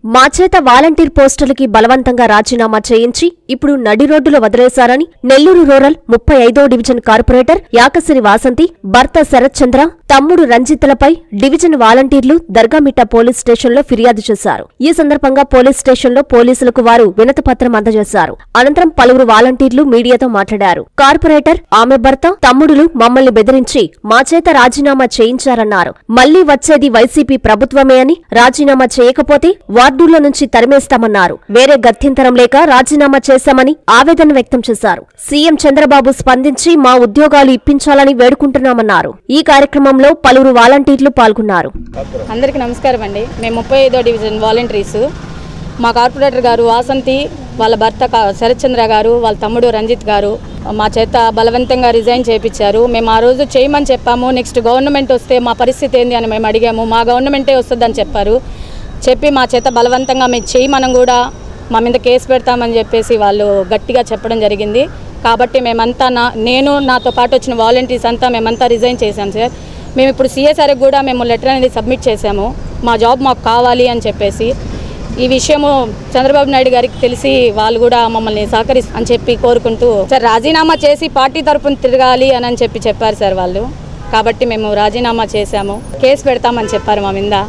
మా చేత వాలంటీర్ పోస్టులకి బలవంతంగా రాజీనామా చేయించి ఇప్పుడు నడి రోడ్డులో వదిలేశారని నెల్లూరు రూరల్ ముప్పై ఐదో డివిజన్ కార్పొరేటర్ యాకసిరి వాసంతి భర్త శరత్ చంద్ర తమ్ముడు రంజిత్లపై డివిజన్ వాలంటీర్లు దర్గామిట్ట పోలీస్ స్టేషన్లో ఫిర్యాదు చేశారు ఈ సందర్భంగా పోలీస్ స్టేషన్లో పోలీసులకు వారు వినతిపత్రం అందజేశారు అనంతరం పలువురు వాలంటీర్లు మీడియాతో మాట్లాడారు కార్పొరేటర్ ఆమె భర్త తమ్ముడులు మమ్మల్ని బెదిరించి మా చేత రాజీనామా చేయించారన్నారు మళ్లీ వచ్చేది వైసీపీ ప్రభుత్వమే అని రాజీనామా చేయకపోతే వార్డుల నుంచి తరిమేస్తామన్నారు వేరే గత్యంతరం లేక రాజీనామా చేశామని ఆవేదన వ్యక్తం చేశారు సీఎం చంద్రబాబు స్పందించి మా ఉద్యోగాలు ఇప్పించాలని వేడుకుంటున్నామన్నారు ఈ కార్యక్రమంలో పలువురు వాలంటీర్లు పాల్గొన్నారు అందరికీ నమస్కారం అండి మేము ముప్పై ఐదో డివిజన్ వాలంటీర్స్ మా కార్పొరేటర్ గారు వాసంతి వాళ్ళ భర్త కా- శరత్చంద్ర గారు వాళ్ళ తమ్ముడు రంజిత్ గారు మా చేత బలవంతంగా రిజైన్ చేయించారు మేము ఆ రోజు చేయమని చెప్పాము నెక్స్ట్ గవర్నమెంట్ వస్తే మా పరిస్థితి ఏంది అని మేము అడిగాము మా గవర్నమెంటే వస్తుందని చెప్పారు చెప్పి మా చేత బలవంతంగా మేము చేయమనం కూడా మా మీద కేసు పెడతామని చెప్పేసి వాళ్ళు గట్టిగా చెప్పడం జరిగింది కాబట్టి మేమంతా నా నేను నాతో పాటు వచ్చిన వాలంటీర్స్ అంతా మేమంతా రిజైన్ చేశాం సార్ మేము ఇప్పుడు సిఎస్ఆర్కి కూడా మేము లెటర్ అనేది సబ్మిట్ చేశాము మా జాబ్ మాకు కావాలి అని చెప్పేసి ఈ విషయము చంద్రబాబు నాయుడు గారికి తెలిసి వాళ్ళు కూడా మమ్మల్ని సహకరిస్ అని చెప్పి కోరుకుంటూ సార్ రాజీనామా చేసి పార్టీ తరపున తిరగాలి అని అని చెప్పి చెప్పారు సార్ వాళ్ళు కాబట్టి మేము రాజీనామా చేశాము కేసు పెడతామని చెప్పారు మా మీద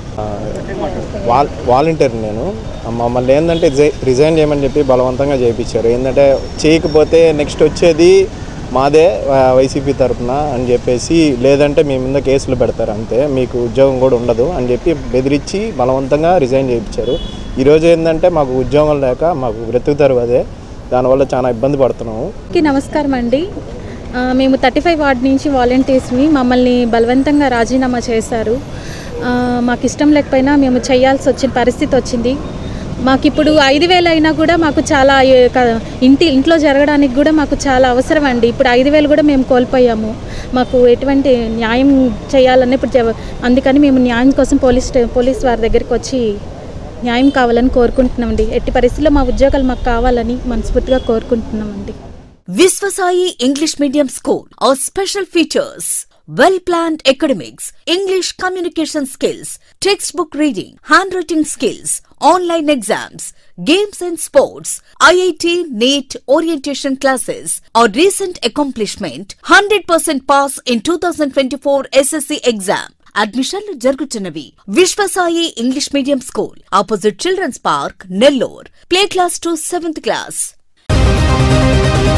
వాల్ వాలంటీర్ నేను మమ్మల్ని ఏంటంటే రిజై- రిజైన్ చేయమని చెప్పి బలవంతంగా చేయించారు ఏంటంటే చేయకపోతే నెక్స్ట్ వచ్చేది మాదే ఆ, వైసీపీ తరపున అని చెప్పేసి లేదంటే మీ మీద కేసులు పెడతారు అంతే మీకు ఉద్యోగం కూడా ఉండదు అని చెప్పి బెదిరించి బలవంతంగా రిజైన్ చేయించారు ఈరోజు ఏంటంటే మాకు ఉద్యోగం లేక మాకు బ్రతుకుతారు అదే దానివల్ల చాలా ఇబ్బంది పడుతున్నాము కి నమస్కారం అండి ఆ, మేము థర్టీ ఫైవ్ వార్డ్ నుంచి వాలంటీర్స్ని మమ్మల్ని బలవంతంగా రాజీనామా చేశారు ఆ, మాకు ఇష్టం లేకపోయినా మేము చేయాల్సి వచ్చిన పరిస్థితి వచ్చింది మాకు ఇప్పుడు ఐదు వేలు అయినా కూడా మాకు చాలా ఏ, క- ఇంటి ఇంట్లో జరగడానికి కూడా మాకు చాలా అవసరం అండి ఇప్పుడు ఐదు వేలు కూడా మేము కోల్పోయాము మాకు ఎటువంటి న్యాయం చేయాలని ఇప్పుడు జవ- అందుకని మేము న్యాయం కోసం పోలీస్ స్టే- పోలీస్ వారి దగ్గరికి వచ్చి న్యాయం కావాలని కోరుకుంటున్నామండి ఎట్టి పరిస్థితుల్లో మా ఉద్యోగాలు మాకు కావాలని మనస్ఫూర్తిగా కోరుకుంటున్నామండి Visvasai English Medium School. Our special features well planned academics, English communication skills, textbook reading, handwriting skills, online exams, games and sports, IIT NEET orientation classes. Our recent accomplishment 100% pass in 2024 SSC exam. అడ్మిషన్లు జరుగుతున్నవి Vishwasai English medium school opposite children's park Nellore play class to seventh class